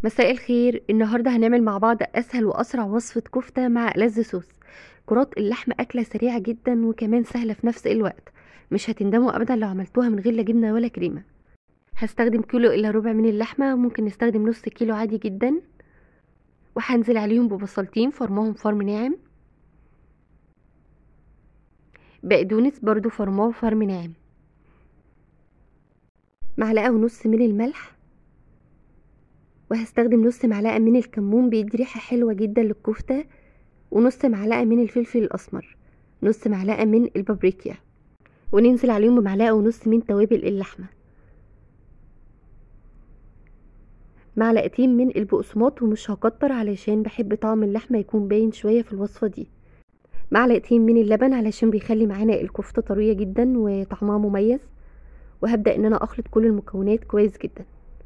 مساء الخير النهارده هنعمل مع بعض اسهل واسرع وصفه كفته مع ألذ صوص كرات اللحم اكله سريعه جدا وكمان سهله في نفس الوقت مش هتندموا ابدا لو عملتوها من غير لا جبنه ولا كريمه هستخدم كيلو الا ربع من اللحمه ممكن نستخدم نص كيلو عادي جدا وهنزل عليهم ببصلتين فرماهم فرم ناعم بقدونس برضو فرماه فرم ناعم معلقه ونص من الملح وهستخدم نص معلقة من الكمون بيدي ريحة حلوة جدا للكفتة ونص معلقة من الفلفل الأسمر نص معلقة من البابريكا وننزل عليهم بمعلقة ونص من توابل اللحمة معلقتين من البقسماط ومش هكتر علشان بحب طعم اللحمة يكون باين شوية في الوصفة دي معلقتين من اللبن علشان بيخلي معانا الكفتة طرية جدا وطعمها مميز وهبدأ ان انا اخلط كل المكونات كويس جدا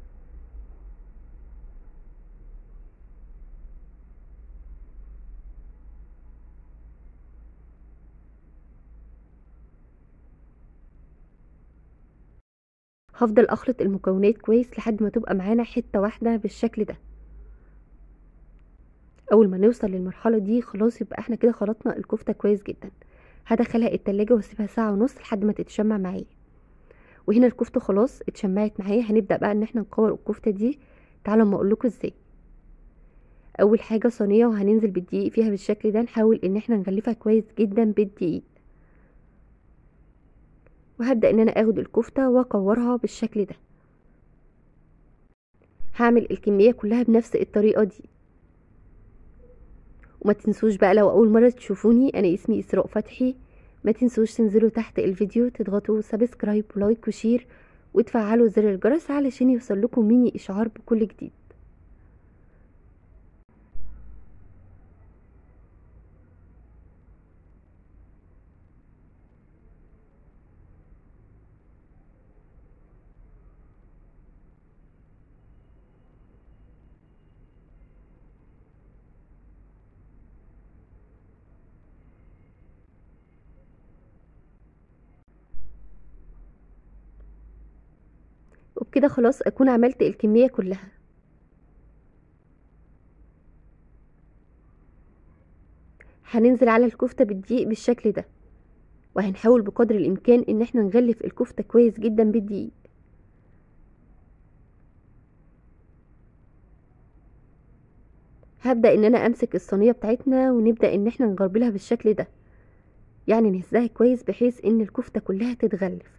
هفضل اخلط المكونات كويس لحد ما تبقى معانا حته واحده بالشكل ده اول ما نوصل للمرحله دي خلاص يبقى احنا كده خلطنا الكفته كويس جدا هدخلها التلاجة واسيبها ساعه ونص لحد ما تتشمع معايا وهنا الكفته خلاص اتشمعت معايا هنبدا بقى ان احنا نكور الكفته دي تعالوا اما اقول ازاي اول حاجه صينيه وهننزل بالدقيق فيها بالشكل ده نحاول ان احنا نغلفها كويس جدا بالدقيق وهبدأ ان انا اخد الكفتة واكورها بالشكل ده هعمل الكمية كلها بنفس الطريقة دي وما تنسوش بقى لو اول مرة تشوفوني انا اسمي اسراء فتحي ما تنسوش تنزلوا تحت الفيديو تضغطوا سبسكرايب ولايك وشير وتفعلوا زر الجرس علشان يوصل لكم مني اشعار بكل جديد وبكده خلاص اكون عملت الكمية كلها هننزل على الكفتة بالدقيق بالشكل ده وهنحاول بقدر الامكان ان احنا نغلف الكفتة كويس جدا بالدقيق هبدأ ان انا امسك الصينية بتاعتنا ونبدأ ان احنا نغربلها بالشكل ده يعني نهزها كويس بحيث ان الكفتة كلها تتغلف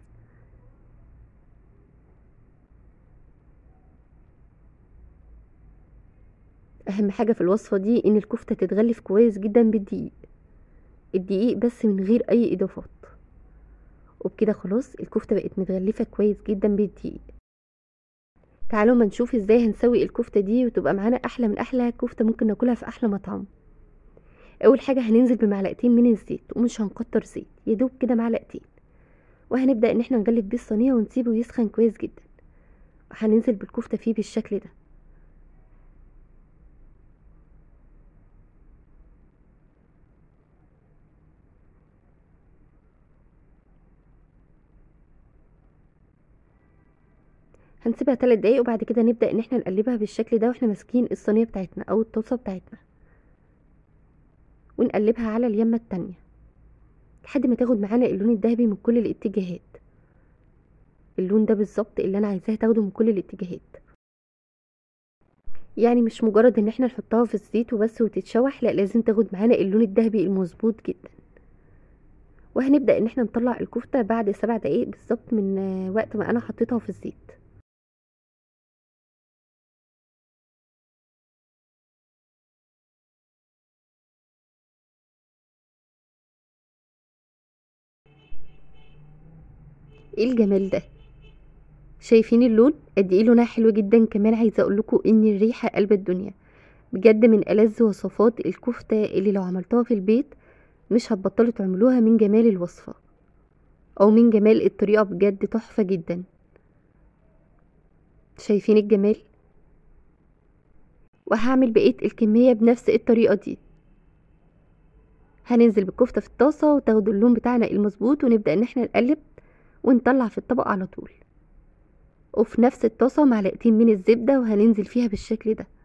اهم حاجة في الوصفة دي ان الكفتة تتغلف كويس جدا بالدقيق الدقيق بس من غير اي اضافات وبكده خلاص الكفتة بقت متغلفة كويس جدا بالدقيق تعالوا ما نشوف ازاي هنسوي الكفتة دي وتبقى معانا احلى من احلى كفتة ممكن ناكلها في احلى مطعم اول حاجة هننزل بمعلقتين من الزيت ومش هنكتر زيت يدوب كده معلقتين وهنبدأ ان احنا نغلف بيه الصينية ونسيبه يسخن كويس جدا هننزل بالكفتة فيه بالشكل ده هنسيبها 3 دقايق وبعد كده نبدا ان احنا نقلبها بالشكل ده واحنا ماسكين الصينيه بتاعتنا او الطاسه بتاعتنا ونقلبها على اليمه التانية لحد ما تاخد معانا اللون الذهبي من كل الاتجاهات اللون ده بالظبط اللي انا عايزاها تاخده من كل الاتجاهات يعني مش مجرد ان احنا نحطها في الزيت وبس وتتشوح لا لازم تاخد معانا اللون الذهبي المظبوط جدا وهنبدا ان احنا نطلع الكفته بعد سبع دقايق بالظبط من وقت ما انا حطيتها في الزيت ايه الجمال ده شايفين اللون قد ايه لونها حلو جدا كمان عايزه اقول لكم ان الريحه قلب الدنيا بجد من ألذ وصفات الكفته اللي لو عملتوها في البيت مش هتبطلوا تعملوها من جمال الوصفه او من جمال الطريقه بجد تحفه جدا شايفين الجمال وهعمل بقيه الكميه بنفس الطريقه دي هننزل بالكفته في الطاسه وتاخدوا اللون بتاعنا المظبوط ونبدا ان احنا نقلب ونطلع في الطبق على طول وفي نفس الطاسة معلقتين من الزبدة وهننزل فيها بالشكل ده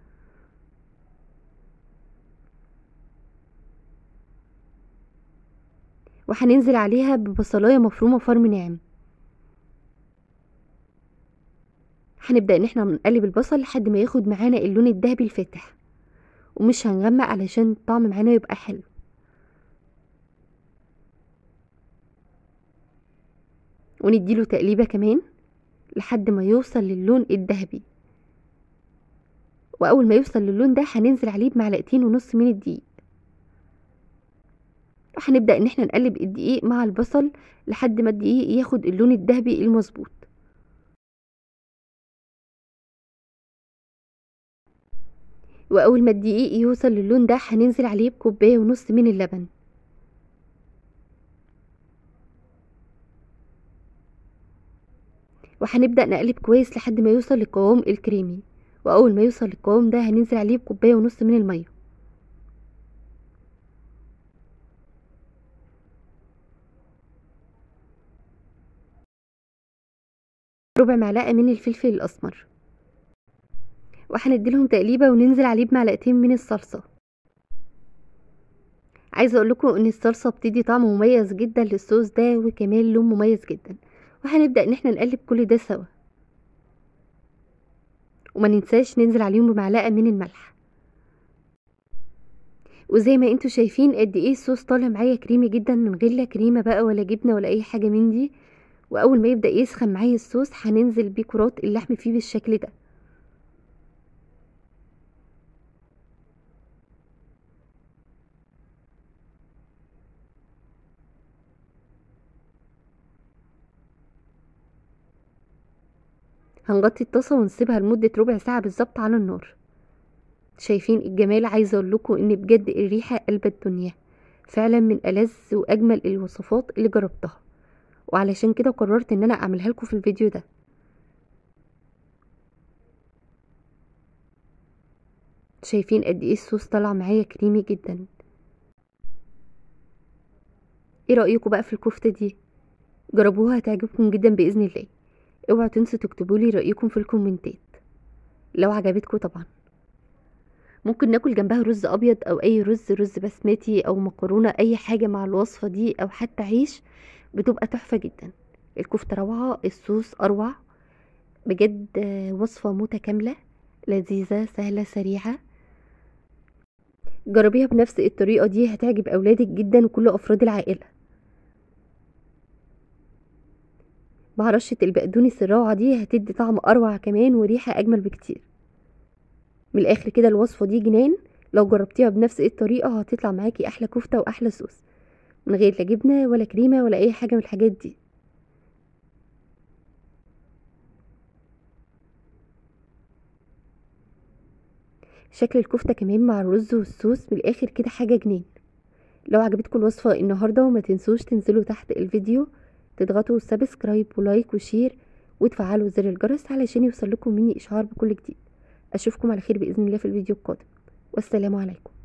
وهننزل عليها ببصلاية مفرومة فرم ناعم هنبدأ ان احنا نقلب البصل لحد ما ياخد معانا اللون الذهبي الفاتح ومش هنغمق علشان الطعم معانا يبقى حلو ونديله تقليبة كمان لحد ما يوصل للون الذهبي واول ما يوصل للون ده هننزل عليه بمعلقتين ونص من الدقيق وهنبدأ ان احنا نقلب الدقيق مع البصل لحد ما الدقيق ياخد اللون الذهبي المظبوط واول ما الدقيق يوصل للون ده هننزل عليه بكوبايه ونص من اللبن وهنبدا نقلب كويس لحد ما يوصل للقوام الكريمي واول ما يوصل للقوام ده هننزل عليه بكوبايه ونص من الميه ربع معلقه من الفلفل الاسمر وهنديلهم تقليبه وننزل عليه بمعلقتين من الصلصه عايزه اقول لكم ان الصلصه بتدي طعم مميز جدا للصوص ده وكمان لون مميز جدا وهنبدا ان احنا نقلب كل ده سوا وما ننساش ننزل عليهم بمعلقه من الملح وزي ما انتوا شايفين قد ايه الصوص طالع معايا كريمي جدا من غير لا كريمه بقى ولا جبنه ولا اي حاجه من دي واول ما يبدا يسخن معايا الصوص هننزل بيه كرات اللحم فيه بالشكل ده هنغطي الطاسه ونسيبها لمده ربع ساعه بالظبط على النار شايفين الجمال عايزه اقول لكم ان بجد الريحه قلب الدنيا فعلا من ألذ واجمل الوصفات اللي جربتها وعلشان كده قررت ان انا اعملها لكم في الفيديو ده شايفين قد ايه الصوص طلع معايا كريمي جدا ايه رايكم بقى في الكفته دي جربوها هتعجبكم جدا باذن الله اوعوا تنسوا تكتبوا لي رايكم في الكومنتات لو عجبتكم طبعا ممكن ناكل جنبها رز ابيض او اي رز رز بسمتي او مكرونه اي حاجه مع الوصفه دي او حتى عيش بتبقى تحفه جدا الكفته روعه الصوص اروع بجد وصفه متكامله لذيذه سهله سريعه جربيها بنفس الطريقه دي هتعجب اولادك جدا وكل افراد العائله مع رشة البقدونس الروعة دي هتدي طعم أروع كمان وريحة أجمل بكتير من الآخر كده الوصفة دي جنان لو جربتيها بنفس الطريقة هتطلع معاكي أحلى كفتة وأحلى صوص من غير لا جبنة ولا كريمة ولا أي حاجة من الحاجات دي شكل الكفتة كمان مع الرز والصوص من الآخر كده حاجة جنان لو عجبتكم الوصفة النهاردة وما تنسوش تنزلوا تحت الفيديو تضغطوا سبسكرايب ولايك وشير وتفعلوا زر الجرس علشان يوصل لكم مني اشعار بكل جديد اشوفكم على خير باذن الله في الفيديو القادم والسلام عليكم